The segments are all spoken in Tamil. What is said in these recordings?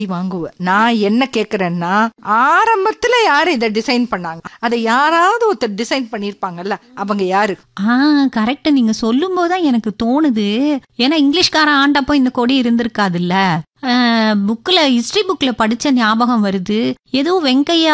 வாங்குவேன் நான் என்ன கேக்குறேன்னா ஆரம்பத்துல யாரு இதை டிசைன் பண்ணாங்க அதை யாராவது ஒருத்தர் டிசைன் பண்ணிருப்பாங்கல்ல அவங்க யாரு ஆ கரெக்ட் நீங்க சொல்லும் போதுதான் எனக்கு தோணுது ஏன்னா இங்கிலீஷ்காரன் ஆண்டப்போ இந்த கொடி இருந்திருக்காதுல்ல புக்ல ஹிஸ்டரி புக்ல படிச்ச ஞாபகம் வருது ஏதோ வெங்கையா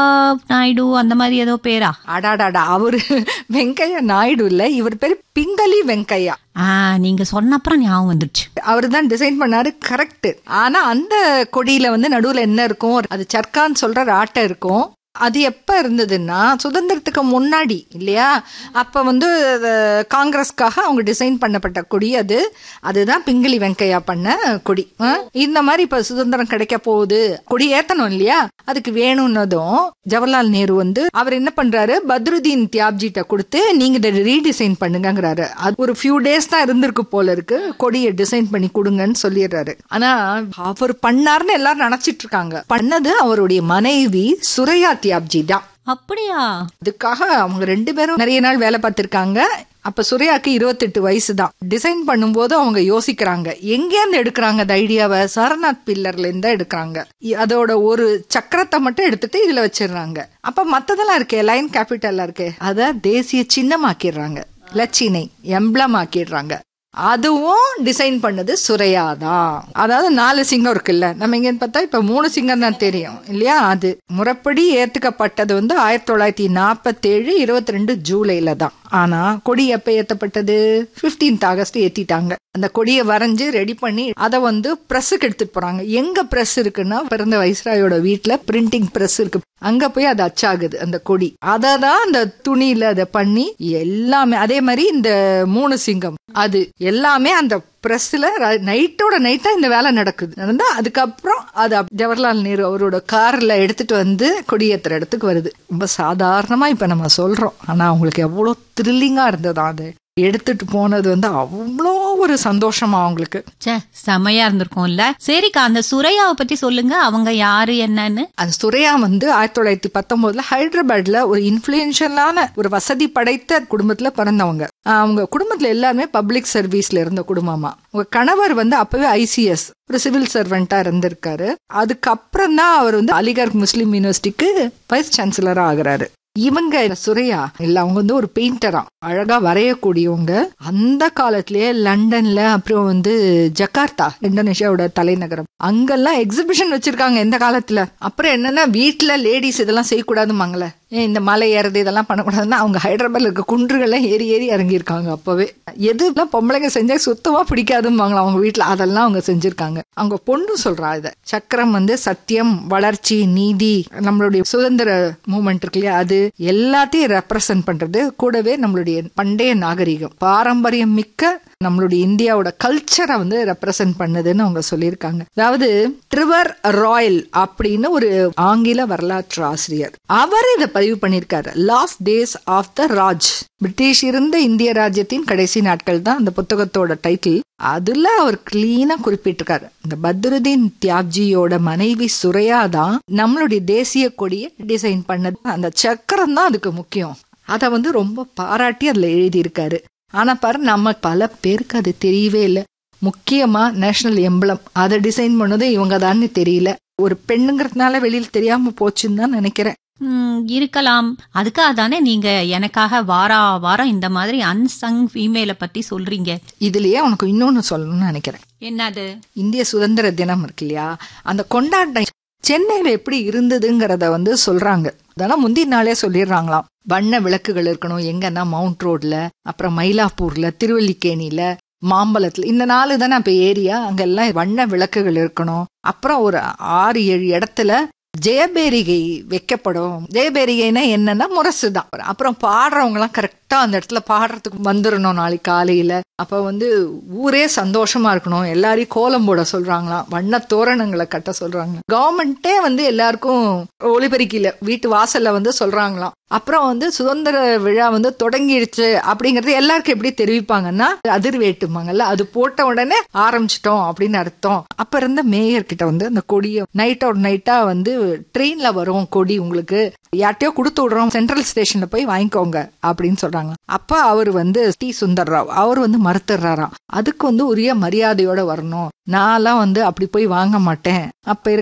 நாயுடு அந்த மாதிரி ஏதோ பேரா அடாடாடா அவரு வெங்கையா நாயுடு இல்ல இவர் பேரு பிங்களி வெங்கையா ஆ நீங்க சொன்ன அப்புறம் ஞாபகம் வந்துருச்சு அவர் தான் டிசைன் பண்ணாரு கரெக்ட் ஆனா அந்த கொடியில வந்து நடுவுல என்ன இருக்கும் அது சர்க்கான்னு சொல்ற ஆட்டை இருக்கும் அது எப்ப இருந்ததுன்னா சுதந்திரத்துக்கு முன்னாடி இல்லையா அப்ப வந்து அஹ், காங்கிரஸ்க்காக அவங்க டிசைன் பண்ணப்பட்ட கொடி அது அதுதான் பிங்கிலி வெங்கையா பண்ண கொடி ஆ? இந்த மாதிரி இப்ப சுதந்திரம் கிடைக்க போகுது கொடி ஏத்தணும் இல்லையா அதுக்கு வேணும்னதும் ஜவஹர்லால் நேரு வந்து அவர் என்ன பண்றாரு பத்ருதீன் தியாப்ஜிட்ட கொடுத்து நீங்க இதை ரீடிசைன் பண்ணுங்கங்கிறாரு அது ஒரு ஃபியூ டேஸ் தான் இருந்திருக்கு போல இருக்கு கொடியை டிசைன் பண்ணி கொடுங்கன்னு சொல்லிடுறாரு ஆனா அவர் பண்ணாருன்னு எல்லாரும் நினைச்சிட்டு இருக்காங்க பண்ணது அவருடைய மனைவி சுரையா தியாப்ஜி தான் அப்படியா அதுக்காக அவங்க ரெண்டு பேரும் நிறைய நாள் வேலை பார்த்திருக்காங்க அப்ப சுரையாக்கு இருபத்தெட்டு வயசு தான் டிசைன் பண்ணும்போது அவங்க யோசிக்கிறாங்க எங்கேருந்து எடுக்கிறாங்க அந்த ஐடியாவை சாரநாத் பில்லர்ல இருந்தா எடுக்கிறாங்க இ- அதோட ஒரு சக்கரத்தை மட்டும் எடுத்துட்டு இதுல வச்சிடுறாங்க அப்ப மத்ததெல்லாம் இருக்கே லைன் கேபிட்டல்ல இருக்கே அத தேசிய சின்னமாக்கிடுறாங்க லட்சினை எம்ப்ளம் ஆக்கிடுறாங்க அதுவும் டிசைன் பண்ணது சுரையா தான் அதாவது நாலு சிங்கம் இருக்குல்ல நம்ம இங்க பார்த்தா இப்ப மூணு சிங்கம் தான் தெரியும் இல்லையா அது முறைப்படி ஏத்துக்கப்பட்டது வந்து ஆயிரத்தி தொள்ளாயிரத்தி நாற்பத்தி ஏழு இருபத்தி ரெண்டு ஜூலைல தான் ஆனா கொடி எப்ப ஏத்தப்பட்டது 15th ஆகஸ்ட் ஏத்திட்டாங்க அந்த கொடியை வரைஞ்சு ரெடி பண்ணி அதை வந்து பிரஸ்ஸுக்கு எடுத்துட்டு போறாங்க எங்க பிரஸ் இருக்குன்னா பிறந்த வைஸ்ராயோட வீட்டுல பிரிண்டிங் பிரஸ் இருக்கு அங்க போய் அது அச்சாகுது அந்த கொடி அதை தான் அந்த துணியில அதை பண்ணி எல்லாமே அதே மாதிரி இந்த மூணு சிங்கம் அது எல்லாமே அந்த பிரஸ்ல நைட்டோட நைட்டா இந்த வேலை நடக்குது நடந்தா அதுக்கப்புறம் அது அப்- ஜவஹர்லால் நேரு அவரோட கார்ல எடுத்துட்டு வந்து கொடியேத்துற இடத்துக்கு வருது ரொம்ப சாதாரணமா இப்ப நம்ம சொல்றோம் ஆனா அவங்களுக்கு எவ்வளவு த்ரில்லிங்கா இருந்ததா அது எடுத்துட்டு போனது வந்து அவ்வளோ ஒரு சந்தோஷமா அவங்களுக்கு ச்சே செமையா இருந்திருக்கும்ல சரிக்கா அந்த சுரையாவை பத்தி சொல்லுங்க அவங்க யாரு என்னன்னு அந்த சுரையா வந்து ஆயிரத்தி தொள்ளாயிரத்தி பத்தொன்பதுல ஹைதராபாத்ல ஒரு இன்ஃபுளுன்ஷியலான ஒரு வசதி படைத்த குடும்பத்துல பிறந்தவங்க ஆஹ் அவங்க குடும்பத்துல எல்லாருமே பப்ளிக் சர்வீஸ்ல இருந்த குடும்பமா உங்க கணவர் வந்து அப்பவே ஐசிஎஸ் ஒரு சிவில் சர்வெண்டா இருந்திருக்காரு அதுக்கப்புறம் தான் அவர் வந்து அலிகர் முஸ்லிம் யூனிவர்சிட்டிக்கு வைஸ் சான்சலரா ஆகுறாரு இவங்க சுரையா இல்ல அவங்க வந்து ஒரு பெயிண்டரா அழகா வரையக்கூடியவங்க அந்த காலத்திலேயே லண்டன்ல அப்புறம் வந்து ஜகார்த்தா இந்தோனேஷியாவோட தலைநகரம் அங்கெல்லாம் எக்ஸிபிஷன் வச்சிருக்காங்க இந்த காலத்துல அப்புறம் என்னன்னா வீட்டுல லேடிஸ் இதெல்லாம் செய்யக்கூடாதுமாங்களே ஏன் இந்த மலை ஏறது இதெல்லாம் பண்ணக்கூடாதுன்னா அவங்க ஹைதராபாத்ல இருக்க குன்றுகள்லாம் ஏறி ஏறி இறங்கியிருக்காங்க அப்பவே எதுலாம் பொம்பளைங்க செஞ்சா சுத்தமா பிடிக்காதும்பாங்களா அவங்க வீட்டுல அதெல்லாம் அவங்க செஞ்சிருக்காங்க அவங்க பொண்ணு சொல்றா இத சக்கரம் வந்து சத்தியம் வளர்ச்சி நீதி நம்மளுடைய சுதந்திர மூமெண்ட் இருக்கு இல்லையா அது எல்லாத்தையும் ரெப்ரசன்ட் பண்றது கூடவே நம்மளுடைய பண்டைய நாகரிகம் பாரம்பரியம் மிக்க நம்மளுடைய இந்தியாவோட கல்ச்சரை வந்து ரெப்ரசன்ட் பண்ணுதுன்னு அவங்க சொல்லியிருக்காங்க அதாவது ட்ரிவர் ராயல் அப்படின்னு ஒரு ஆங்கில வரலாற்று ஆசிரியர் அவர் இதை பதிவு பண்ணியிருக்காரு last days of the Raj British இருந்த இந்திய ராஜ்யத்தின் கடைசி நாட்கள் தான் அந்த புத்தகத்தோட டைட்டில் அதுல அவர் கிளீனா குறிப்பிட்டிருக்காரு இந்த பத்ருதீன் தியாப்ஜியோட மனைவி சுரையா தான் நம்மளுடைய தேசிய கொடியை டிசைன் பண்ணது அந்த சக்கரம் தான் அதுக்கு முக்கியம் அதை வந்து ரொம்ப பாராட்டி அதுல எழுதியிருக்காரு ஆனா பாரு நம்ம பல பேருக்கு அது தெரியவே இல்லை முக்கியமா நேஷனல் எம்பளம் அதை டிசைன் பண்ணது இவங்க தான்னு தெரியல ஒரு பெண்ணுங்கிறதுனால வெளியில தெரியாம போச்சுன்னு தான் நினைக்கிறேன் ம், இருக்கலாம் அதுக்காக தானே நீங்க எனக்காக வாரா வாரம் இந்த மாதிரி அன்சங் ஃபீமேலை பத்தி சொல்றீங்க இதுலயே உனக்கு இன்னொன்னு சொல்லணும்னு நினைக்கிறேன் என்னது இந்திய சுதந்திர தினம் இருக்கு இல்லையா அந்த கொண்டாட்டம் சென்னையில எப்படி இருந்ததுங்கிறத வந்து சொல்றாங்க அதெல்லாம் முந்தின நாளே சொல்லிடுறாங்களாம் வண்ண விளக்குகள் இருக்கணும் எங்கன்னா மவுண்ட் ரோட்ல அப்புறம் மயிலாப்பூர்ல திருவல்லிக்கேணியில மாம்பலத்துல இந்த நாலு தானே அப்ப ஏரியா அங்கெல்லாம் வண்ண விளக்குகள் இருக்கணும் அப்புறம் ஒரு ஆறு ஏழு இடத்துல ஜெயபேரிகை வைக்கப்படும் ஜெயபேரிகைனா என்னன்னா முரசு தான் அப்புறம் பாடுறவங்க எல்லாம் கரெக்டா அந்த இடத்துல பாடுறதுக்கு வந்துடணும் நாளைக்கு காலையில அப்ப வந்து ஊரே சந்தோஷமா இருக்கணும் எல்லாரையும் கோலம் போட சொல்றாங்களாம் வண்ண தோரணங்களை கட்ட சொல்றாங்க கவர்மெண்ட்டே வந்து எல்லாருக்கும் ஒளிபெருக்கில வீட்டு வாசல்ல வந்து சொல்றாங்களாம் அப்புறம் வந்து சுதந்திர விழா வந்து தொடங்கிடுச்சு அப்படிங்கறது எல்லாருக்கும் எப்படி தெரிவிப்பாங்கன்னா அதிர்வேட்டுமாங்கல்ல அது போட்ட உடனே ஆரம்பிச்சிட்டோம் அப்படின்னு அர்த்தம் அப்ப இருந்த மேயர் கிட்ட வந்து அந்த கொடியை நைட்டோட நைட்டா வந்து ட்ரெயின்ல வரும் கொடி உங்களுக்கு யார்ட்டையோ கொடுத்து விடுறோம் சென்ட்ரல் ஸ்டேஷன்ல போய் வாங்கிக்கோங்க அப்படின்னு சொல்றாங்க சொல்றாங்க அப்ப அவர் வந்து டி சுந்தர் ராவ் அவர் வந்து மறுத்துடுறாராம் அதுக்கு வந்து உரிய மரியாதையோட வரணும் நான்லாம் வந்து அப்படி போய் வாங்க மாட்டேன் அப்ப